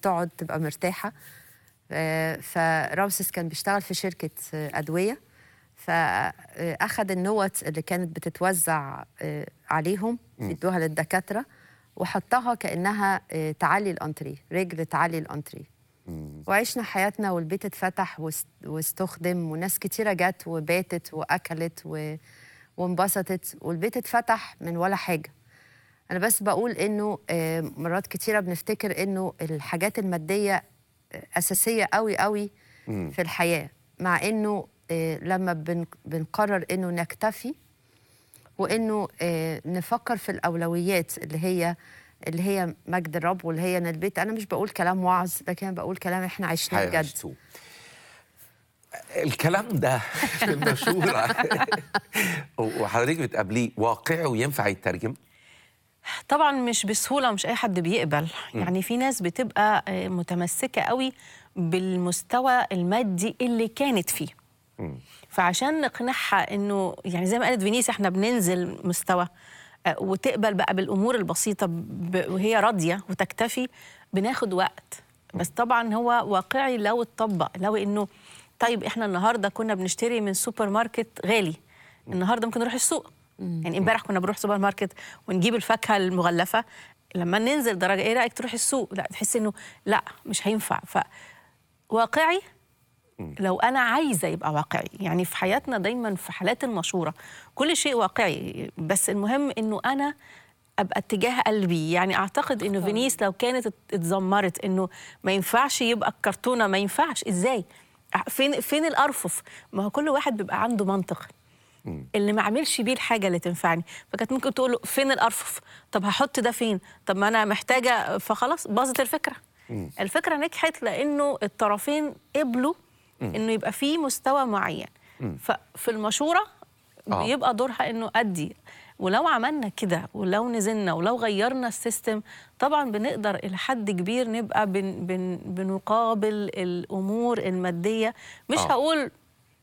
تقعد تبقى مرتاحه آه، فرامسيس كان بيشتغل في شركه آه، ادويه فاخذ النوت اللي كانت بتتوزع آه، عليهم يدوها للدكاتره وحطها كانها آه، تعلي الانتري رجل تعلي الانتري وعشنا حياتنا والبيت اتفتح واست- واستخدم وناس كتيرة جت وباتت وأكلت و... وانبسطت والبيت اتفتح من ولا حاجة أنا بس بقول إنه آه، مرات كتيرة بنفتكر إنه الحاجات المادية آه، أساسية قوي قوي في الحياة مع إنه آه، لما بن... بنقرر إنه نكتفي وانه آه، نفكر في الاولويات اللي هي اللي هي مجد الرب واللي هي ان البيت انا مش بقول كلام وعظ لكن أنا بقول كلام احنا عشناه بجد هيعيشتوه. الكلام ده في المشورة وحضرتك بتقابليه واقعي وينفع يترجم طبعا مش بسهوله مش اي حد بيقبل يعني في ناس بتبقى آه، متمسكه قوي بالمستوى المادي اللي كانت فيه فعشان نقنعها انه يعني زي ما قالت فينيس احنا بننزل مستوى آه، وتقبل بقى بالامور البسيطه ب- وهي راضيه وتكتفي بناخد وقت بس طبعا هو واقعي لو اتطبق لو انه طيب احنا النهارده كنا بنشتري من سوبر ماركت غالي النهارده ممكن نروح السوق يعني امبارح كنا بنروح سوبر ماركت ونجيب الفاكهه المغلفه لما ننزل درجه ايه رايك تروح السوق لا تحس انه لا مش هينفع فواقعي لو انا عايزه يبقى واقعي يعني في حياتنا دايما في حالات المشوره كل شيء واقعي بس المهم انه انا ابقى اتجاه قلبي يعني اعتقد انه فينيس لو كانت ات- اتذمرت انه ما ينفعش يبقى الكرتونه ما ينفعش ازاي فين فين الارفف ما هو كل واحد بيبقى عنده منطق اللي ما عملش بيه الحاجه اللي تنفعني فكانت ممكن تقول له فين الارفف طب هحط ده فين طب ما انا محتاجه فخلاص باظت الفكره الفكره نجحت لانه الطرفين قبلوا انه يبقى في مستوى معين ففي المشوره آه. بيبقى دورها انه ادي ولو عملنا كده ولو نزلنا ولو غيرنا السيستم طبعا بنقدر الى حد كبير نبقى بن بن بنقابل الامور الماديه مش آه. هقول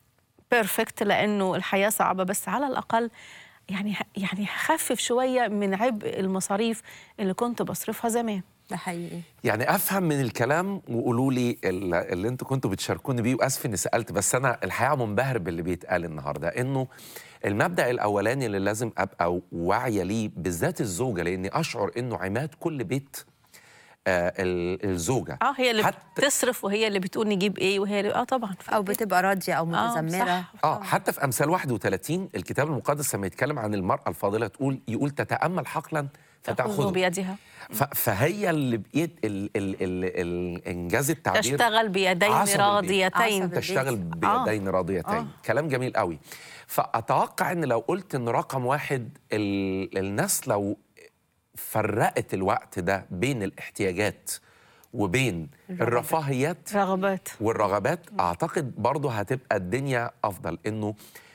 بيرفكت لانه الحياه صعبه بس على الاقل يعني يعني هخفف شويه من عبء المصاريف اللي كنت بصرفها زمان ده حقيقي يعني افهم من الكلام وقولوا لي ال- اللي انتوا كنتوا بتشاركوني بيه واسف اني سالت بس انا الحقيقه منبهر باللي بيتقال النهارده انه المبدا الاولاني اللي لازم ابقى واعيه ليه بالذات الزوجه لاني اشعر انه عماد كل بيت آه ال- الزوجه اه هي اللي حتى بتصرف وهي اللي بتقول نجيب ايه وهي اللي اه طبعا او بتبقى راضيه او متذمره صح. اه حتى في امثال 31 الكتاب المقدس لما يتكلم عن المراه الفاضله تقول يقول تتامل حقلا تأخذه فتاخذه بيدها ف- فهي اللي بايد ال ال ال ال انجاز التعبير تشتغل بيدين عصب البيت. راضيتين عصب تشتغل البيت. بيدين راضيتين آه. كلام جميل قوي فاتوقع ان لو قلت ان رقم واحد ال... الناس لو فرقت الوقت ده بين الاحتياجات وبين الرفاهيات رغبات والرغبات اعتقد برضه هتبقى الدنيا افضل انه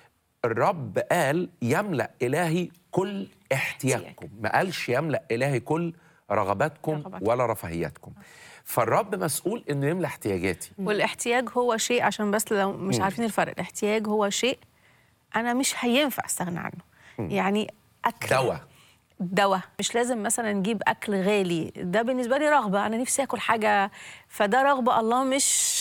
الرب قال يملا الهي كل احتياجكم ما قالش يملا الهي كل رغباتكم رغباتكم. ولا رفاهياتكم فالرب مسؤول انه يملا احتياجاتي والاحتياج هو شيء عشان بس لو مش مم. عارفين الفرق الاحتياج هو شيء انا مش هينفع استغنى عنه يعني اكل دواء دواء مش لازم مثلا نجيب اكل غالي ده بالنسبه لي رغبه انا نفسي اكل حاجه فده رغبه الله مش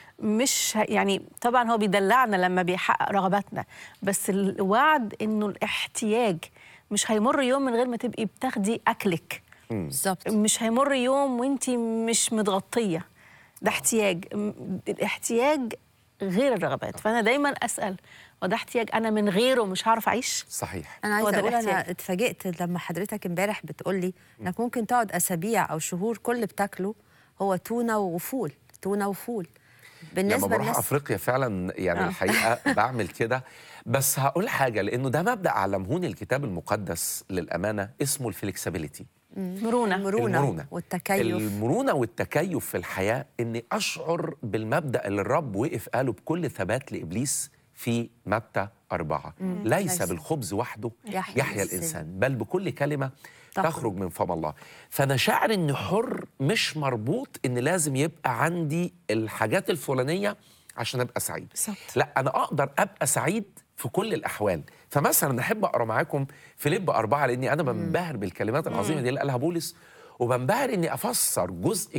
مش ه- يعني طبعا هو بيدلعنا لما بيحقق رغباتنا بس الوعد انه الاحتياج مش هيمر يوم من غير ما تبقي بتاخدي اكلك بالظبط مش هيمر يوم وانت مش متغطيه ده احتياج م- الاحتياج غير الرغبات فانا دايما اسال وده احتياج انا من غيره مش هعرف اعيش صحيح انا هو عايزه ده اقول انا الاحتياج. اتفاجئت لما حضرتك امبارح بتقول لي انك ممكن تقعد اسابيع او شهور كل اللي بتاكله هو تونه وفول تونه وفول لما بالنسبه بروح للناس افريقيا فعلا يعني آه. الحقيقه بعمل كده بس هقول حاجه لانه ده مبدا علمهوني الكتاب المقدس للامانه اسمه الفلكسبيليتي مرونه المرونه, المرونة. والتكيف المرونه والتكيف في الحياه اني اشعر بالمبدا اللي الرب وقف قاله بكل ثبات لابليس في متى أربعة ليس ليس. بالخبز وحده يحيا يحيا الإنسان. الإنسان بل بكل كلمة تخرج. تخرج من فم الله فأنا شاعر إني حر مش مربوط إن لازم يبقى عندي الحاجات الفلانية عشان أبقى سعيد بالظبط. لا أنا أقدر أبقى سعيد في كل الأحوال فمثلا أحب أقرأ معاكم فيليب أربعة لأني أنا بنبهر بالكلمات العظيمة دي اللي قالها بولس وبنبهر إني أفسر جزء